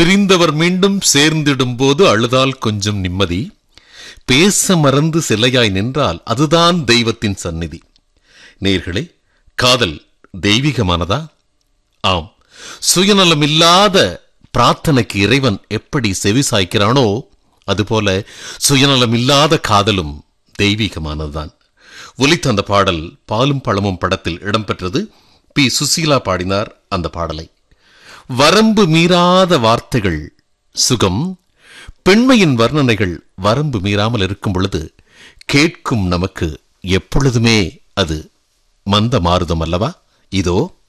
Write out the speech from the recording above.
பிரிந்தவர் மீண்டும் சேர்ந்திடும் போது அழுதால் கொஞ்சம் நிம்மதி பேச மறந்து சிலையாய் நின்றால் அதுதான் தெய்வத்தின் சந்நிதி நேர்களே காதல் தெய்வீகமானதா ஆம் சுயநலமில்லாத பிரார்த்தனைக்கு இறைவன் எப்படி செவி சாய்க்கிறானோ அதுபோல சுயநலமில்லாத காதலும் தெய்வீகமானதுதான் ஒலித்த அந்த பாடல் பாலும் பழமும் படத்தில் இடம்பெற்றது பி சுசீலா பாடினார் அந்த பாடலை வரம்பு மீறாத வார்த்தைகள் சுகம் பெண்மையின் வர்ணனைகள் வரம்பு மீறாமல் இருக்கும் பொழுது கேட்கும் நமக்கு எப்பொழுதுமே அது மந்த மாறுதம் அல்லவா இதோ